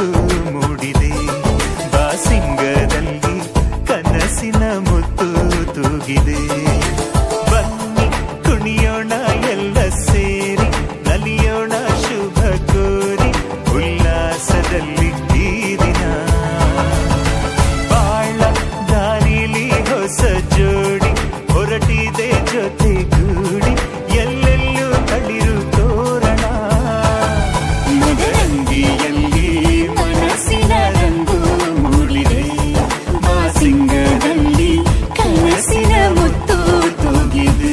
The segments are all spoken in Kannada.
ಮೂಡಿದೆ ಬಾಸಿಂಗದಲ್ಲಿ ಕನಸಿನ ಮುತ್ತು ತೂಗಿದೆ ಬನ್ನಿ ಕುಣಿಯೋಣ ಎಲ್ಲ ಸೇರಿ ನಲಿಯೋಣ ಶುಭ ಕೋರಿ ಉಲ್ಲಾಸದಲ್ಲಿ ಈ ದಿನ ಬಾಳ ದಾರಿಲಿ ಹೊಸ ಜೋಡಿ ಹೊರಟಿದೆ ಜೊತೆಗೂಡಿ ಎಲ್ಲೆಲ್ಲೂ ತಳಿರು ತೋರಣ ಮದರಂಗಿಯಲ್ಲಿ ಮನಸ್ಸಿನ ರಂಗು ಮೂಡಿದೆ ಬಾಸಿಂಗದಲ್ಲಿ ಕನಸಿನ ಮುತ್ತು ತೂಗಿದೆ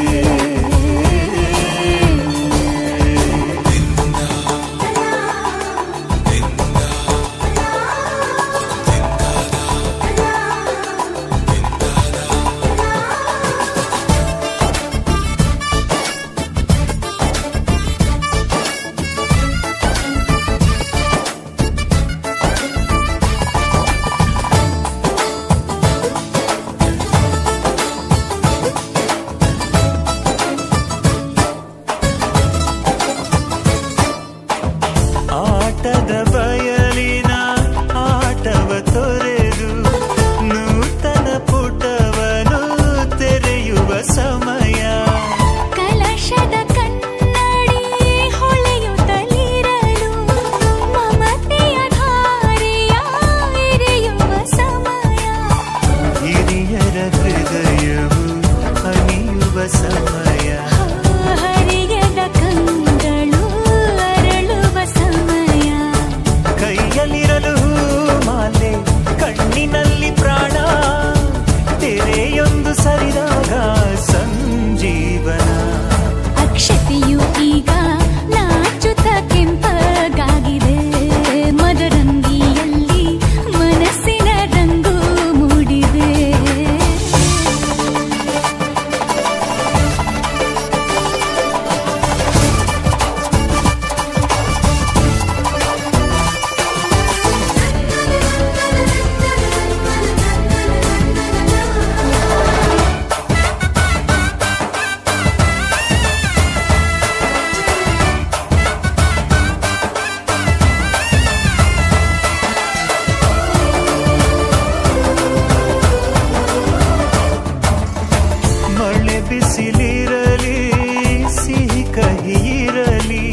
ಆಟದ ಬಯಲಿನ ಆಟವ ತೊರೆದು ನೂತನ ಪುಟವನು ತೆರೆಯುವ ಸಮಯ ಕಲಶದ ಕನ್ನಡಿ ಹೊಳೆಯುತ್ತಲಿರಲು ಮಮತೆಯ ಧಾರೆಯ ಎರೆಯುವ ಸಮಯ ಹಿರಿಯರ ಹೃದಯವು ಹನಿಯುವ ಸಮಯ ಹರಿಯದ ಕಂಗಳು ಅರಳುವ ಸಮಯ ಕೈಯಲ್ಲಿರಲು ಮಾಲೆ ಕಣ್ಣಿನಲ್ಲಿ ಪ್ರಾಣ ತೆರೆಯೊಂದು ಸರಿದಾಗ ಸಂಜೀವನ ಅಕ್ಷತೆಯು ಈಗ ನಾಚುತ್ತ ಕೆಂಪಗಾಗಿದೆ ಮದರಂಗಿಯಲ್ಲಿ ಮನಸ್ಸಿನ ರಂಗು ಮೂಡಿದೆ ಮಳೆ ಬಿಸಿಲಿರಲಿ ಸಿಹಿ ಕಹಿ ಇರಲಿ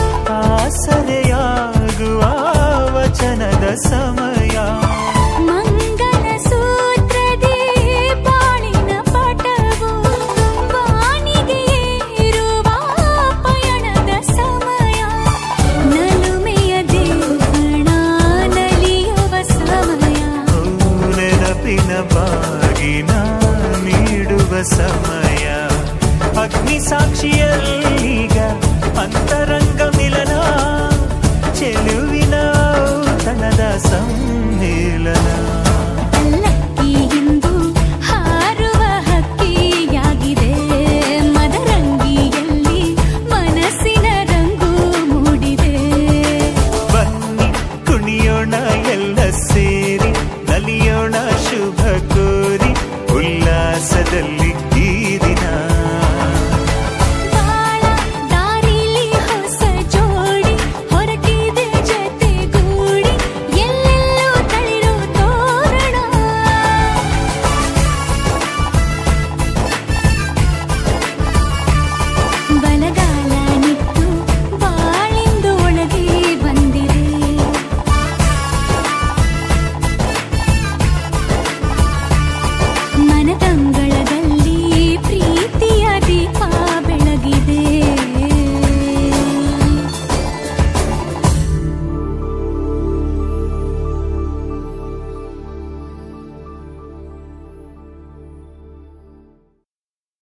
ಆಸರೆಯಾಗುವ ವಚನದ ಸಮಯ ಮಂಗಲ ಸೂತ್ರದಿ ಬಾಳಿನ ಪಟವು ಬಾನಿಗೆ ಏರುವ ಪಯಣದ ಸಮಯ ನಲುಮೆಯ ದೇವಣ ನಲಿಯುವ ಸಮಯ ನೆನಪಿನ ಬಾಗಿನ ನೀಡುವ ಸಮಯ ಅಗ್ನಿ ಸಾಕ್ಷಿಯಲ್ಲೀಗ ಅಂತರಂಗ ಮಿಲನ ಚೆಲುವಿನ ತನದ ಸಮ್ಮೇಳನ